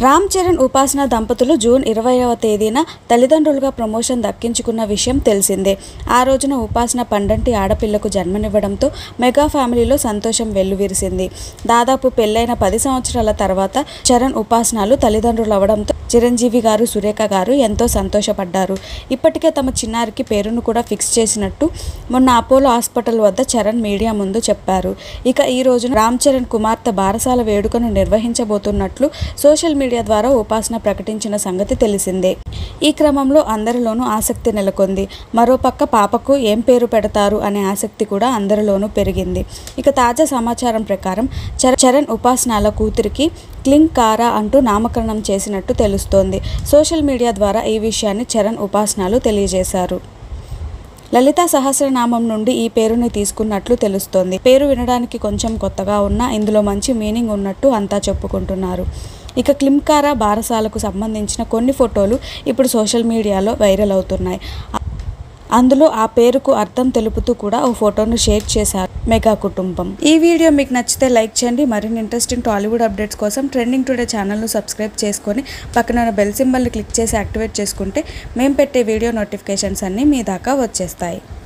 రామ్ చరణ్ ఉపాసన దంపతులు జూన్ ఇరవైవ తేదీన తల్లిదండ్రులుగా ప్రమోషన్ దక్కించుకున్న విషయం తెలిసిందే ఆ రోజున ఉపాసన పండంటి ఆడపిల్లకు జన్మనివ్వడంతో మెగా ఫ్యామిలీలో సంతోషం వెల్లువిరిసింది దాదాపు పెళ్ళైన పది సంవత్సరాల తర్వాత చరణ్ ఉపాసనలు తల్లిదండ్రులు అవడంతో చిరంజీవి గారు సురేఖ గారు ఎంతో సంతోషపడ్డారు ఇప్పటికే తమ చిన్నారికి పేరును కూడా ఫిక్స్ చేసినట్టు మొన్న అపోలో హాస్పిటల్ వద్ద చరణ్ మీడియా ముందు చెప్పారు ఇక ఈ రోజున రామ్ చరణ్ కుమార్తె బారసాల వేడుకను నిర్వహించబోతున్నట్లు సోషల్ మీడియా ద్వారా ఉపాసన ప్రకటించిన సంగతి తెలిసిందే ఈ క్రమంలో అందరిలోనూ ఆసక్తి నెలకొంది మరోపక్క పాపకు ఏం పేరు పెడతారు అనే ఆసక్తి కూడా అందరిలోనూ పెరిగింది ఇక తాజా సమాచారం ప్రకారం చర- చరణ్ ఉపాసనాల కూతురికి క్లింగ్ కారా అంటూ నామకరణం చేసినట్టు తెలుస్తోంది సోషల్ మీడియా ద్వారా ఈ విషయాన్ని చరణ్ ఉపాసనాలు తెలియజేశారు లలితా సహస్రనామం నుండి ఈ పేరుని తీసుకున్నట్లు తెలుస్తోంది పేరు వినడానికి కొంచెం కొత్తగా ఉన్నా ఇందులో మంచి మీనింగ్ ఉన్నట్టు అంతా చెప్పుకుంటున్నారు ఇక క్లింకారా బారసాలకు సంబంధించిన కొన్ని ఫోటోలు ఇప్పుడు సోషల్ మీడియాలో వైరల్ అవుతున్నాయి అందులో ఆ పేరుకు అర్థం తెలుపుతూ కూడా ఓ ఫోటోను షేర్ చేశారు మెగా కుటుంబం ఈ వీడియో మీకు నచ్చితే లైక్ చేయండి మరిన్ని ఇంట్రెస్టింగ్ టాలీవుడ్ అప్డేట్స్ కోసం ట్రెండింగ్ టుడే ఛానల్ను సబ్స్క్రైబ్ చేసుకొని పక్కన ఉన్న బెల్ సింబల్ని క్లిక్ చేసి యాక్టివేట్ చేసుకుంటే మేము పెట్టే వీడియో నోటిఫికేషన్స్ అన్నీ మీ దాకా వచ్చేస్తాయి